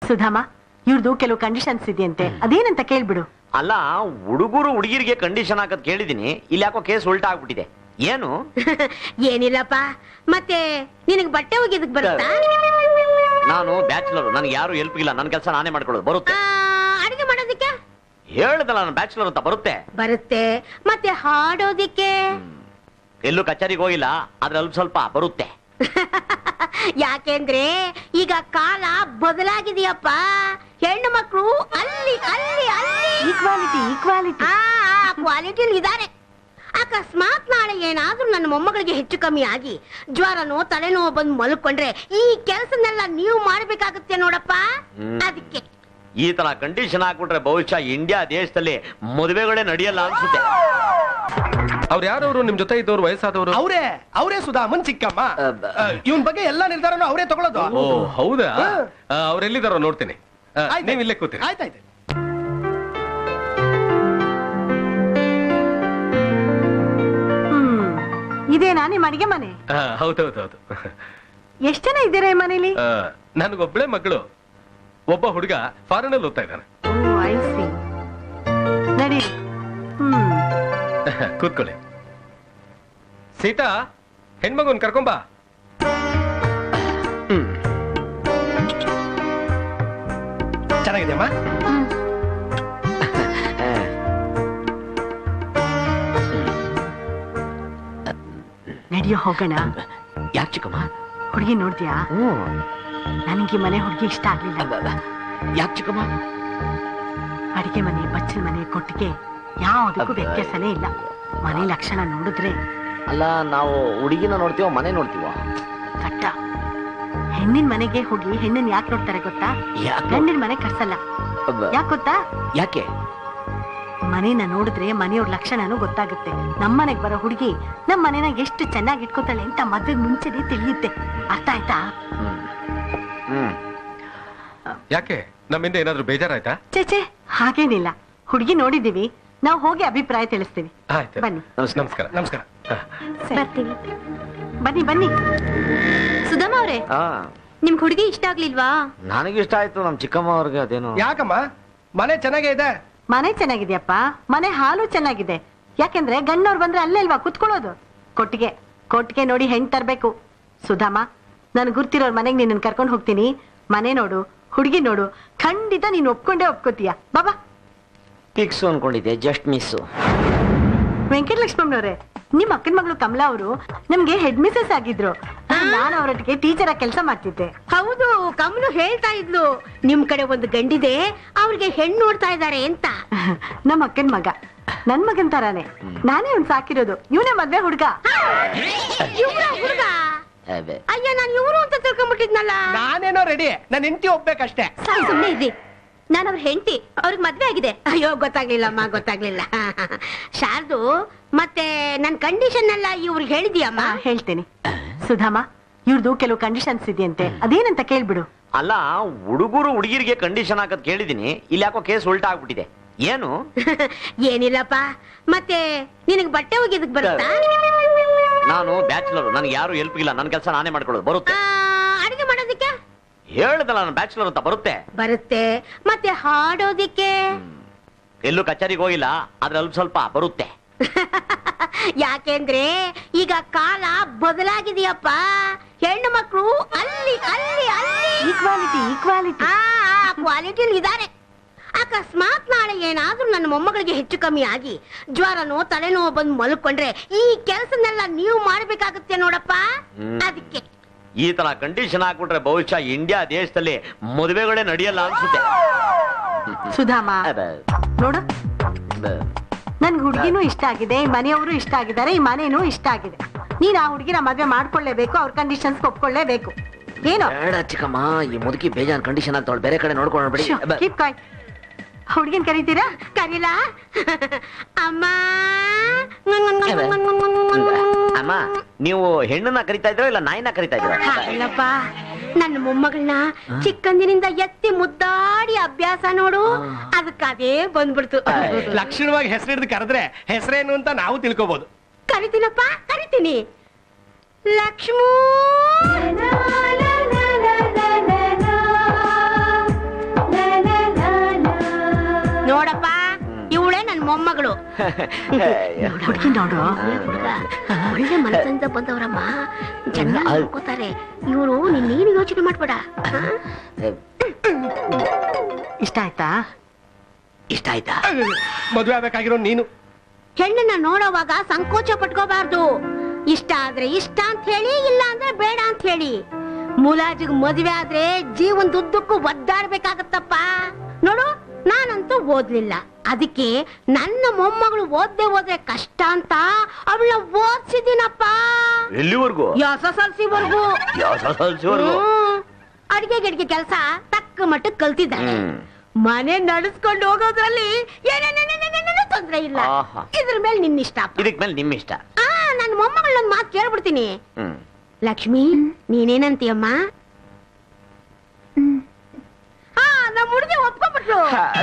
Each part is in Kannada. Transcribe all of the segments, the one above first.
ಸುಧಾಮ ಇವ್ರದ್ದು ಕೆಲವು ಕಂಡೀಷನ್ಸ್ ಇದೆಯಂತೆ ಅದೇನಂತ ಕೇಳ್ಬಿಡು ಅಲ್ಲ ಹುಡುಗರು ಹುಡುಗಿರಿಗೆ ಕಂಡೀಷನ್ ಹಾಕದ್ ಕೇಳಿದೀನಿ ಇಲ್ಲಿ ಯಾಕೋ ಕೇಸ್ ಉಲ್ಟಾ ಆಗ್ಬಿಟ್ಟಿದೆ ಏನು ಏನಿಲ್ಲಪ್ಪ ಮತ್ತೆ ನಿನಗ್ ಬಟ್ಟೆ ಒಗಿದಕ್ ಬರುತ್ತಾ ನಾನು ಬ್ಯಾಚುಲರ್ ನನಗೆ ಯಾರು ಹೆಲ್ಪ್ ಇಲ್ಲ ನನ್ನ ಕೆಲಸ ನಾನೇ ಮಾಡ್ಕೊಳ್ಳೋದು ಬರುತ್ತೆ ಆ, ಅಡಿಗೆ ಮಾಡೋದಿಕ್ಕೆ ಹೇಳ್ದಲ್ಲ ನಾನು ಬ್ಯಾಚುಲರ್ ಅಂತ ಬರುತ್ತೆ ಬರುತ್ತೆ ಮತ್ತೆ ಹಾಡೋದಿಕ್ಕೆ ಎಲ್ಲೂ ಕಚೇರಿಗೆ ಹೋಗಿಲ್ಲ ಆದ್ರೆ ಅಲ್ಪ ಸ್ವಲ್ಪ ಬರುತ್ತೆ ಯಾಕೆಂದ್ರೆ ಈಗ ಕಾಲ ಬದಲಾಗಿದೆಯಪ್ಪ ಹೆಣ್ಣು ಮಕ್ಕಳು ಅಲ್ಲಿ ಅಲ್ಲಿ ಅಲ್ಲಿ ಈಕ್ವಾಲಿಟಿ ಈಕ್ವಾಲಿಟಿ ಕ್ವಾಲಿಟಿ ಇದ್ದಾರೆ ಅಕಸ್ಮಾತ್ ನಾಳೆ ಏನಾದ್ರೂ ನನ್ನ ಮೊಮ್ಮಗಳಿಗೆ ಹೆಚ್ಚು ಕಮ್ಮಿ ಆಗಿ ಜ್ವರನೋ ತಲೆನೋವು ಬಂದು ಮಲ್ಕೊಂಡ್ರೆ ಈ ಕೆಲಸನೆಲ್ಲ ನೀವು ಮಾಡ್ಬೇಕಾಗುತ್ತೆ ನೋಡಪ್ಪ ಹ್ಮ್. ಅದಕ್ಕೆ ಈ ತರ ಕಂಡೀಷನ್ ಹಾಕ್ಬಿಟ್ರೆ ಬಹುಶಃ ಇಂಡಿಯಾ ದೇಶದಲ್ಲಿ ಮದುವೆಗಳೇ ನಡೆಯಲ್ಲ ಅನ್ಸುತ್ತೆ ಅವ್ರು ಯಾರವರು ನಿಮ್ ಜೊತೆ ಇದ್ದವ್ರು ವಯಸ್ಸಾದವರು ಅವರೇ ಅವರೇ ಸುಧಾಮನ್ ಚಿಕ್ಕಮ್ಮ ಇವನ್ ಬಗ್ಗೆ ಎಲ್ಲಾ ನಿರ್ಧಾರನು ಅವರೇ ತಗೊಳ್ಳೋದು ಓ ಹೌದಾ ಹಾ. ಅವ್ರೆಲ್ಲಿದಾರೋ ನೋಡ್ತೀನಿ ಆ, ಆಯ್ತು. ನೀವ್ ಇಲ್ಲೇ ಕೂತೀರಿ ಆಯ್ತಾಯ್ತು ಹ್ಮ್ ಇದೇನಾ ನಿಮ್ ಅಡಿಗೆ ಮನೆ ಆ, ಹೌದೌದೌದು ಎಷ್ಟ್ ಜನ ಇದ್ದೀರಾ ಈ ಮನೇಲಿ ಆ, ನನ್ಗೊಬ್ಳೆ ಮಗಳು ಒಬ್ಬ ಹುಡುಗ ಫಾರಿನ್ ಅಲ್ಲಿ ಓದ್ತಾ ಇದ್ದಾನೆ ಓ ಐ ಸಿ ನಡೀರಿ ಹ್ಮ್ ಕೂತ್ಕೊಳ್ಳಿ ಸೀತಾ ಹೆಣ್ಮಗುನ್ ಕರ್ಕೊಂಬಾ ಚೆನ್ನಾಗಿದೆಯಮ್ಮ ನಡಿಯೋ ಹೋಗೋಣ ಯಾಕೆ ಚಿಕ್ಕಮ್ಮ ಹುಡುಗಿ ನೋಡ್ದ್ಯಾ ಹ್ಮ್ ನನಗೆ ಮನೆ ಹುಡುಗಿ ಇಷ್ಟ ಆಗ್ಲಿಲ್ಲ ಯಾಕೆ ಚಿಕ್ಕಮ್ಮ ಅಡಿಗೆ ಮನೆ ಬಚ್ಚಲ ಮನೆ ಕೊಟ್ಟಿಗೆ ಯಾವುದಕ್ಕೂ ಅಬ್ಬಾ. ವ್ಯತ್ಯಾಸನೇ ಇಲ್ಲ ಮನೆ ಲಕ್ಷಣ ನೋಡಿದ್ರೆ ಅಲ್ಲ ನಾವು ಹುಡುಗಿನ ನೋಡ್ತೀವೋ ಮನೆ ನೋಡ್ತೀವೋ ಕಟ್ಟ ಹೆಣ್ಣಿನ ಮನೆಗೆ ಹೋಗಿ ಹೆಣ್ಣನ್ ಯಾಕೆ ನೋಡ್ತಾರೆ ಗೊತ್ತಾ ಯಾಕೆ ಗಂಡಿನ ಮನೆ ಕರ್ಸಲ್ಲ ಅಬ್ಬ. ಯಾಕೆ ಗೊತ್ತಾ ಯಾಕೆ ಮನೇನ ನೋಡಿದ್ರೆ ಮನೆಯವ್ರ ಲಕ್ಷಣನೂ ಗೊತ್ತಾಗುತ್ತೆ ನಮ್ಮನೆಗ್ ಬರೋ ಹುಡುಗಿ ನಮ್ಮ ಮನೇನ ಎಷ್ಟು ಚೆನ್ನಾಗಿ ಇಟ್ಕೋತಾಳೆ ಅಂತ ಮದ್ವೆ ಮುಂಚೆನೆ ತಿಳಿಯುತ್ತೆ ಅರ್ಥ ಆಯ್ತಾ ಹ್ಮ್ ಹ್ಮ್ ಯಾಕೆ ನಮ್ಮಿಂದ ಏನಾದ್ರೂ ಬೇಜಾರಾಯ್ತಾ ಚೇಚೆ ಹಾಗೇನಿಲ್ಲ ಹುಡುಗಿ ನೋಡಿದೀವಿ ನಾವು ಹೋಗಿ ಅಭಿಪ್ರಾಯ ತಿಳಿಸ್ತೀವಿ ಆಯ್ತು ಬನ್ನಿ ನಮಸ್ಕಾರ ನಮಸ್ಕಾರ ಸರಿ. ಬರ್ತೀನಿ ಬನ್ನಿ ಬನ್ನಿ ಸುಧಮ್ಮ ಅವ್ರೆ ಆ ನಿಮ್ಗೆ ಹುಡುಗಿ ಇಷ್ಟ ಆಗ್ಲಿಲ್ವಾ ನನಗೆ ಇಷ್ಟ ಆಯ್ತು ನಮ್ ಚಿಕ್ಕಮ್ಮ ಅವ್ರಿಗೆ ಅದೇನು ಯಾಕಮ್ಮ ಮನೆ ಚೆನ್ನಾಗೇ ಇದೆ ಮನೆ ಚೆನ್ನಾಗಿದ್ಯಪ್ಪ ಮನೆ ಹಾಲು ಚೆನ್ನಾಗಿದೆ ಯಾಕೆಂದ್ರೆ ಗಣ್ಣವ್ರು ಬಂದ್ರೆ ಅಲ್ಲೇ ಅಲ್ವಾ ಕುತ್ಕೊಳ್ಳೋದು ಕೊಟ್ಟಿಗೆ ಕೊಟ್ಟಿಗೆ ನೋಡಿ ಹೆಣ್ ತರ್ಬೇಕು ಸುಧಾಮ ನನ್ ಗುರ್ತಿರೋರ್ ಮನೆಗೆ ನಿನ್ನ ಕರ್ಕೊಂಡು ಹೋಗ್ತೀನಿ ಮನೆ ನೋಡು ಹುಡುಗಿ ನೋಡು ಖಂಡಿತ ನೀನ್ ಒಪ್ಕೊಂಡೇ ಒಪ್ಕೋತೀಯ ಬಾಬಾ ಫಿಕ್ಸ್ ಅನ್ಕೊಂಡಿದ್ದೆ ಜಸ್ಟ್ ಮಿಸ್ಸು ವೆಂಕಟಲಕ್ಷ್ಮಮ್ಮನವ್ರೆ ನಿಮ್ ಅಕ್ಕನ ಮಗಳು ಕಮಲಾ ಅವರು ನಮ್ಗೆ ಹೆಡ್ ಮಿಸಸ್ ಆಗಿದ್ರು ನಾನು ಅವರೊಟ್ಟಿಗೆ ಟೀಚರ್ ಆಗಿ ಕೆಲಸ ಮಾಡ್ತಿದ್ದೆ ಹೌದು ಕಮಲು ಹೇಳ್ತಾ ಇದ್ಲು ನಿಮ್ ಕಡೆ ಒಂದು ಗಂಡಿದೆ ಅವ್ರಿಗೆ ಹೆಣ್ಣು ನೋಡ್ತಾ ಇದ್ದಾರೆ ಅಂತ ನಮ್ಮ ಅಕ್ಕನ ಮಗ ನನ್ ಮಗನ್ ತರಾನೆ ನಾನೇ ಅವ್ನ್ ಸಾಕಿರೋದು ಇವನೇ ಮದ್ವೆ ಹುಡ್ಗ ಇವ್ರ ಹುಡುಗ ಅಯ್ಯ ನಾನು ಇವ್ರು ಅಂತ ತಿಳ್ಕೊಂಡ್ಬಿಟ್ಟಿದ್ನಲ್ಲ ನಾನೇನೋ ರೆಡಿ ನನ್ನ ಹೆಂಡತಿ ಒಪ್ಬೇಕಷ್ಟೇ ಸಾಕು ಸುಮ್ಮನೆ ಇದ್ರಿ ನಾನು ಅವ್ರ ಹೆಂಡತಿ ಅವ್ರಿಗೆ ಮದ್ವೆ ಆಗಿದೆ ಅಯ್ಯೋ ಗೊತ್ತಾಗ್ಲಿಲ್ಲಮ್ಮ ಗೊತ್ತಾಗ್ಲಿಲ್ಲ ಶಾರ್ದು ಮತ್ತೆ ನನ್ ಕಂಡೀಷನ್ ಎಲ್ಲ ಇವ್ರಿಗೆ ಹೇಳಿದ್ಯಮ್ಮ ಆ, ಹೇಳ್ತೇನೆ ಸುಧಾಮ ಇವ್ರದ್ದು ಕೆಲವು ಕಂಡೀಷನ್ಸ್ ಇದೆಯಂತೆ ಅದೇನಂತ ಕೇಳ್ಬಿಡು ಅಲ್ಲ ಹುಡುಗರು ಹುಡುಗಿರಿಗೆ ಕಂಡೀಷನ್ ಹಾಕದ್ ಕೇಳಿದೀನಿ ಇಲ್ಲಿ ಯಾಕೋ ಕೇಸ್ ಉಲ್ಟಾ ಆಗ್ಬಿಟ್ಟಿದೆ ಏನು ಏನಿಲ್ಲಪ್ಪ ಮತ್ತೆ ನಿನಗ್ ಬಟ್ಟೆ ಒಗಿದಕ್ ಬರುತ್ತಾ ನಾನು ಬ್ಯಾಚುಲರ್ ನನಗೆ ಯಾರು ಹೆಲ್ಪ್ ಇಲ್ಲ ನನ್ನ ಕೆಲಸ ನಾನೇ ಮಾಡ್ಕೊಳ್ಳೋದು ಬರುತ್ತೆ ಆ, ಅಡಿಗೆ ಮಾಡೋದಿಕ್ಕೆ ಹೇಳ್ದಲ್ಲ ನಾನು ಬ್ಯಾಚುಲರ್ ಅಂತ ಬರುತ್ತೆ ಬರುತ್ತೆ ಮತ್ತೆ ಹಾಡೋದಿಕ್ಕೆ ಎಲ್ಲೂ ಕಚೇರಿಗೆ ಹೋಗಿಲ್ಲ ಆದ್ರೆ ಅಲ್ಪ ಸ್ವಲ್ಪ ಬರುತ್ತೆ ಯಾಕೆಂದ್ರೆ ಈಗ ಕಾಲ ಬದಲಾಗಿದೆಯಪ್ಪ ಹೆಣ್ಣು ಮಕ್ಕಳು ಅಲ್ಲಿ ಅಲ್ಲಿ ಅಲ್ಲಿ ಈಕ್ವಾಲಿಟಿ ಈಕ್ವಾಲಿಟಿ ಕ್ವಾಲಿಟಿ ಇದ್ದಾರೆ ಅಕಸ್ಮಾತ್ ನಾಳೆ ಏನಾದ್ರೂ ನನ್ನ ಮೊಮ್ಮಗಳಿಗೆ ಹೆಚ್ಚು ಕಮ್ಮಿ ಆಗಿ ಜ್ವರನೋ ತಲೆನೋವು ಬಂದು ಮಲ್ಕೊಂಡ್ರೆ ಈ ಕೆಲಸನೆಲ್ಲ ನೀವು ಮಾಡ್ಬೇಕಾಗುತ್ತೆ ನೋಡಪ್ಪ ಹ್ಮ್. ಅದಕ್ಕೆ ಈ ತರ ಕಂಡೀಷನ್ ಹಾಕ್ಬಿಟ್ರೆ ಬಹುಶಃ ಇಂಡಿಯಾ ದೇಶದಲ್ಲಿ ಮದುವೆಗಳೇ ನಡೆಯಲ್ಲ ಅನ್ಸುತ್ತೆ ಸುಧಾಮ ಅದ, ನೋಡು ಅದ. ನನ್ಗೆ ಹುಡುಗಿನೂ ಇಷ್ಟ ಆಗಿದೆ ಈ ಮನೆಯವರು ಇಷ್ಟ ಆಗಿದ್ದಾರೆ ಈ ಮನೇನೂ ಇಷ್ಟ ಆಗಿದೆ ನೀನ್ ಆ ಹುಡುಗಿನ ಮದ್ವೆ ಮಾಡ್ಕೊಳ್ಳೇಬೇಕು ಅವ್ರ ಕಂಡೀಷನ್ಸ್ ಒಪ್ಕೊಳ್ಳೇಬೇಕು ಏನು ಬೇಡ ಚಿಕ್ಕಮ್ಮ ಈ ಮುದುಕಿ ಬೇಜಾನ್ ಕಂಡೀಷನ್ ಆಗ್ತಾವಳು ಬೇರೆ ಕಡೆ ನೋಡ್ಕೊಂಡು ಬಿಡಿ ಅಬ್ಬ. ಕೀಪ್ ಕಾಯ್ ಹುಡುಗಿನ ಕರೀತೀರಾ ಕರೀಲಾ ಅಮ್ಮ ಅಮ್ಮ ನೀವು ಹೆಣ್ಣನ್ನ ಕರಿತಾ ಇದ್ರೋ ಇಲ್ಲ ನಾಯಿನ ಕರಿತಾ ಇದ್ದೀರಾ ಇಲ್ಲಪ್ಪ ನನ್ನ ಮೊಮ್ಮಗಳನ್ನ ಚಿಕ್ಕಂದಿನಿಂದ ಎತ್ತಿ ಮುದ್ದಾಡಿ ಅಭ್ಯಾಸ ನೋಡು ಅದಕ್ಕೆ ಅದೇ ಬಂದ್ಬಿಡ್ತು ಲಕ್ಷಣವಾಗಿ ಹೆಸರು ಹಿಡಿದು ಕರೆದ್ರೆ ಹೆಸರೇನು ಅಂತ ನಾವು ತಿಳ್ಕೊಬಹುದು ಕರಿತೀನಪ್ಪ ಕರಿತೀನಿ ಲಕ್ಷ್ಮೂ ನೋಡಪ್ಪ ಇವಳೇ ನನ್ ಮೊಮ್ಮಗಳು ಹುಡುಗಿ ನೋಡು ಹುಡುಗ ಒಳ್ಳೆ ಮನಸ್ಸಿಂದ ಬಂದವರಮ್ಮ ಚೆನ್ನಾಗಿ ನೋಡ್ಕೋತಾರೆ ಇವರು ನೀನೇನು ಯೋಚನೆ ಮಾಡ್ಬೇಡ ಹಾ? ಇಷ್ಟ ಆಯ್ತಾ ಇಷ್ಟ ಆಯ್ತಾ ಮದುವೆ ಆಗ್ಬೇಕಾಗಿರೋ ನೀನು ಹೆಣ್ಣನ್ನ ನೋಡೋವಾಗ ಸಂಕೋಚ ಪಟ್ಕೋಬಾರ್ದು ಇಷ್ಟ ಆದ್ರೆ ಇಷ್ಟ ಅಂತ ಹೇಳಿ ಇಲ್ಲ ಅಂದ್ರೆ ಬೇಡ ಅಂತ ಹೇಳಿ ಮುಲಾಜಿಗ್ ಮದುವೆ ಆದ್ರೆ ಜೀವನದುದ್ದಕ್ಕೂ ಒದ್ದಾಡ್ಬೇಕಾಗತ್ತಪ್ಪ ನೋಡು ನಾನಂತೂ ಓದ್ಲಿಲ್ಲ ಅದಕ್ಕೆ ನನ್ನ ಮೊಮ್ಮಗಳು ಓದ್ದೆ ಹೋದ್ರೆ ಕಷ್ಟ ಅಂತ ಅವಳ ಓದ್ಸಿದ್ದೀನಪ್ಪ ಎಲ್ಲಿವರೆಗೂ ಎಸ್ ಎಸ್ ಎಲ್ ಸಿ ವರ್ಗು ಯಾವ ಅಡಿಗೆ ಗಿಡಿಗೆ ಕೆಲಸ ತಕ್ಕ ಮಟ್ಟಕ್ಕೆ ಕಲ್ತಿದ್ದಾನೆ ಹ್ಮ್ ಮನೆ ನಡೆಸ್ಕೊಂಡು ಹೋಗೋದ್ರಲ್ಲಿ ಏನೇನೇನೇನೇನೇನೇನೂ ತೊಂದ್ರೆ ಇಲ್ಲ ಆಹಾ. ಇದ್ರ ಮೇಲೆ ನಿನ್ನಿಷ್ಟ ಅಪ್ಪ. ಇದಕ್ ಮೇಲೆ ನಿಮ್ ಇಷ್ಟ ಆ ನನ್ನ ಮೊಮ್ಮಗಳನ್ನ ಮಾತು ಕೇಳ್ಬಿಡ್ತೀನಿ ಹ್ಮ್ ಲಕ್ಷ್ಮಿ ನೀನೇನಂತೀಯಮ್ಮ ಹಾ ನಮ್ಮ ಹುಡುಗಿ ಒಪ್ಕೊಂಡ್ಬಿಟ್ಲು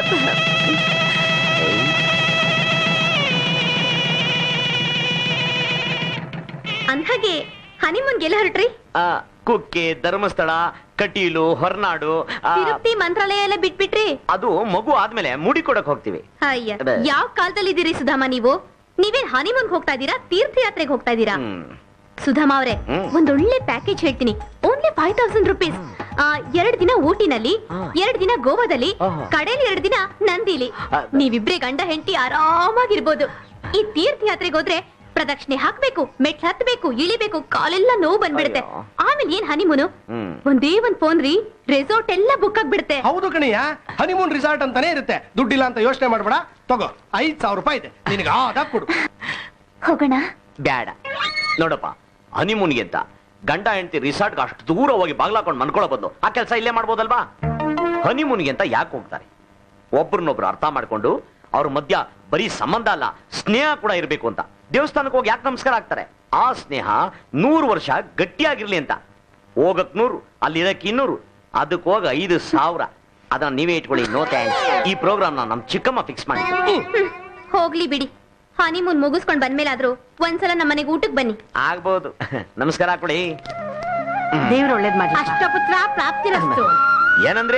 ಅಂದ್ಹಾಗೆ ಹನಿಮೂನ್ಗೆಲ್ಲ ಹೊರಟ್ರಿ ಆ, ಕುಕ್ಕೆ ಧರ್ಮಸ್ಥಳ ಕಟೀಲು ಹೊರನಾಡು ಆ, ತಿರುಪತಿ ಮಂತ್ರಾಲಯ ಎಲ್ಲ ಬಿಟ್ಬಿಟ್ರಿ ಅದು ಮಗು ಆದ್ಮೇಲೆ ಮುಡಿ ಕೊಡಕ್ ಹೋಗ್ತೀವಿ ಅಯ್ಯ ಅದೇ. ಯಾವ ಕಾಲದಲ್ಲಿ ಇದ್ದೀರಿ ಸುಧಾಮ ನೀವು ನೀವೇನ್ ಹನಿಮೂನ್ ಹೋಗ್ತಾ ಇದ್ದೀರಾ ತೀರ್ಥಯಾತ್ರೆಗೆ ಹೋಗ್ತಾ ಇದ್ದೀರಾ ಹ್ಮ್ ಸುಧಾಮ ಅವರೇ ಹ್ಮ್. ಒಂದೊಳ್ಳೆ ಪ್ಯಾಕೇಜ್ ಹೇಳ್ತೀನಿ ಓನ್ಲಿ ಫೈವ್ ತೌಸಂಡ್ ರುಪೀಸ್ ಎರಡ್ ದಿನ ಊಟಿನಲ್ಲಿ ಹಾ. ಎರಡ್ ದಿನ ಗೋವಾದಲ್ಲಿ ಆಹಾ. ಕಡೇಲಿ ಎರಡ್ ದಿನ ನಂದಿಲಿ ಆ, ನೀವಿಬ್ರೇ ಗಂಡ ಹೆಂಡತಿ ಆರಾಮಾಗಿರ್ಬೋದು ಈ ತೀರ್ಥಯಾತ್ರೆಗೆ ಹೋದ್ರೆ ಪ್ರದಕ್ಷಿಣೆ ಹಾಕ್ಬೇಕು ಮೆಟ್ಲು ಹತ್ಬೇಕು ಇಳಿಬೇಕು ಕಾಲೆಲ್ಲ ನೋವು ಬಂದ್ಬಿಡುತ್ತೆ ಅಯ್ಯೋ. ಆಮೇಲೆ ಏನ್ ಹನಿಮೂನು ಹ್ಮ್ ಒಂದೇ ಒಂದ್ ಫೋನ್ ರೀ ರೆಸಾರ್ಟ್ ಎಲ್ಲ ಬುಕ್ ಆಗ್ಬಿಡುತ್ತೆ ಹೌದು ಕಣಿಯ ಹನಿಮೂನ್ ರಿಸಾರ್ಟ್ ಅಂತಾನೆ ಇರುತ್ತೆ ದುಡ್ಡಿಲ್ಲ ಅಂತ ಯೋಚನೆ ಮಾಡ್ಬೇಡ ತಗೋ ಐದ್ ಸಾವಿರ ರೂಪಾಯಿ ಇದೆ ನಿನಗೆ ಆದ ಕೊಡು ಹೋಗೋಣ ಬ್ಯಾಡ ನೋಡಪ್ಪ ಹನಿಮೂನ್ಗೆ ಅಂತ ಗಂಡ ಹೆಂಡತಿ ರಿಸಾರ್ಟ್ಗೆ ಅಷ್ಟು ದೂರ ಹೋಗಿ ಬಾಗ್ಲಾಕೊಂಡು ಮನ್ಕೊಳ್ಳೋ ಬದಲು ಆ ಕೆಲಸ ಇಲ್ಲೇ ಮಾಡ್ಬೋದಲ್ವಾ ಹನಿಮೂನ್ಗೆ ಅಂತ ಯಾಕೆ ಹೋಗ್ತಾರೆ ಒಬ್ರನ್ನೊಬ್ರು ಅರ್ಥ ಮಾಡ್ಕೊಂಡು ಅವ್ರ ಮಧ್ಯ ಬರೀ ಸಂಬಂಧ ಅಲ್ಲ ಸ್ನೇಹ ಕೂಡ ಇರಬೇಕು ಅಂತ ದೇವಸ್ಥಾನಕ್ಕೆ ಹೋಗಿ ಯಾಕೆ ನಮಸ್ಕಾರ ಆಗ್ತಾರೆ ಆ ಸ್ನೇಹ ನೂರು ವರ್ಷ ಗಟ್ಟಿಯಾಗಿರ್ಲಿ ಅಂತ ಹೋಗಕ್ ನೂರು ಅಲ್ಲಿ ಇರಕ್ ಇನ್ನೂರು ಅದಕ್ಕೆ ಹೋಗ ಐದು ಸಾವಿರ ಅದನ್ನ ನೀವೇ ಇಟ್ಕೊಳ್ಳಿ ನೋ ಥ್ಯಾಂಕ್ಸ್ ಈ ಪ್ರೋಗ್ರಾಮ್ ನಮ್ ಚಿಕ್ಕಮ್ಮ ಫಿಕ್ಸ್ ಮಾಡಿದ್ದು ಹೋಗ್ಲಿ ಬಿಡಿ ಹನಿಮೂನ್ ಮುಗಿಸ್ಕೊಂಡ್ ಬಂದ್ಮೇಲಾದ್ರೂ ಒಂದ್ಸಲ ನಮ್ಮ ಮನೆಗೆ ಊಟಕ್ ಬನ್ನಿ ಆಗ್ಬೋದು ನಮಸ್ಕಾರ ಕೊಡಿ ದೇವ್ರು ಒಳ್ಳೇದ್ ಮಾಡಿ ಅಷ್ಟಪುತ್ರ ಪ್ರಾಪ್ತಿರಸ್ತು ಏನಂದ್ರೆ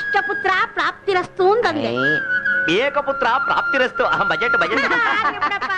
ಅಷ್ಟಪುತ್ರ ಪ್ರಾಪ್ತಿರಸ್ತು ಅಂತಂದೆ ಏಕಪುತ್ರ ಪ್ರಾಪ್ತಿರಸ್ತು ಬಜೆಟ್ ಬಜೆಟ್ ಆಗ್ಲಿ ಬಿಡಪ್ಪ.